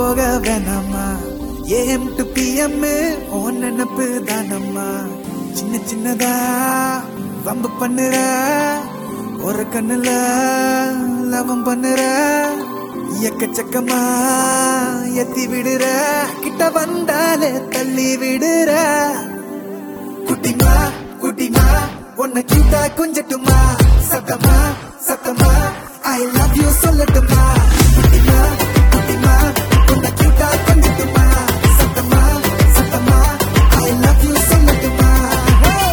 போக வேணாமா AM to PM ஓ நினப்பு தானம்மா சின்ன சின்னதா வம்பு பண்ணுற ஒரு கண்ணுல லவம் பண்ணுற எக்கச்சக்கமா எத்தி விடுற கிட்ட வந்தாலே தள்ளி விடுற குட்டிமா குட்டிமா உன்னை கிட்ட கொஞ்சட்டுமா சத்தமா சத்தமா ஐ லவ் யூ சொல்லட்டுமா குட்டிமா குட்டிமா உன்னை கிட்ட கொஞ்சட்டுமா சத்தமா சத்தமா ஐ லவ் யூ சொல்லட்டுமா Hey!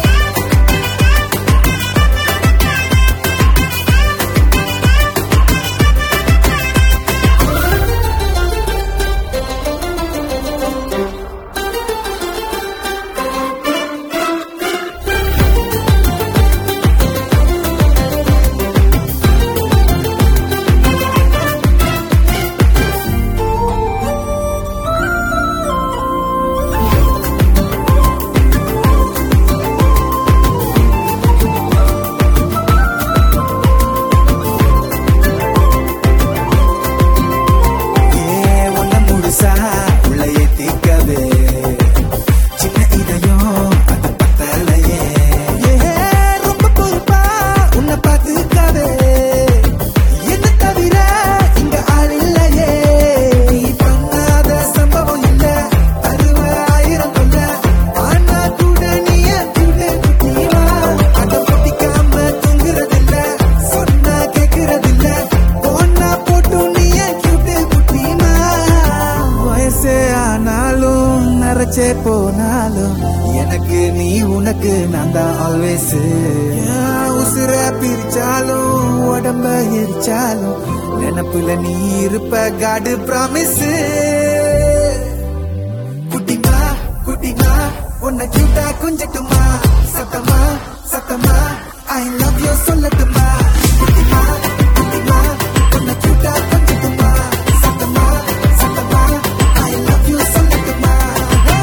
ஏ உன்ன முழுசா உள்ள ஏத்திக்கவே சின்ன இதயம் அது பத்தலையே ஏ ரொம்ப பொறுப்பா உன்னை பார்த்துக்கவே என்ன தவிர இங்க ஆள் இல்லையே நீ பண்ணாத சம்பவம் இல்ல அறுவ ஆயிரம் கொல்ல ஆனா கூட நீ என் கூட குட்டிவா அத பொட்டிக்காம தூங்குறதில்ல சொன்னா கேக்குறதில்ல பொண்ணா போட்டு நீ என் கியூட்டு குட்டிமா வயசே ஆனாலும் நரைச்சே போனாலும் எனக்கு நீ உனக்கு நான் தான் ஆல்வேஸ் உசுர பிரிச்சாலும் உடம்ப எரிச்சாலும் நினப்புல நீ இருப்ப காடு ப்ராமிஸ் குட்டிமா குட்டிமா உன்னை கியூட்டா கொஞ்சட்டுமா சத்தமா சத்தமா ஐ லவ் யூ சொல்லட்டுமா குட்டிமா குட்டிமா உன்னை கியூட்டா கொஞ்சட்டுமா சத்தமா சத்தமா ஐ லவ் யூ சொல்லட்டுமா Hey!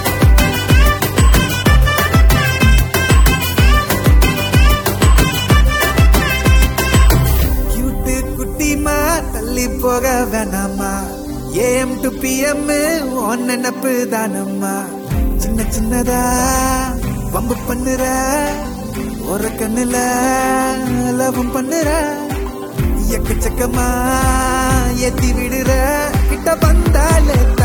கியூட்டு குட்டிமா தள்ளி போக வேணாமா ஏஎம் டு பிஎம் ஒன் நினப்பு தானம்மா சின்ன சின்னதா வம்பு பண்ணுற ஒரு கண்ணுல லவம் பண்ணுற எக்கச்சக்கமா ஏத்தி விடுற கிட்ட வந்தாலே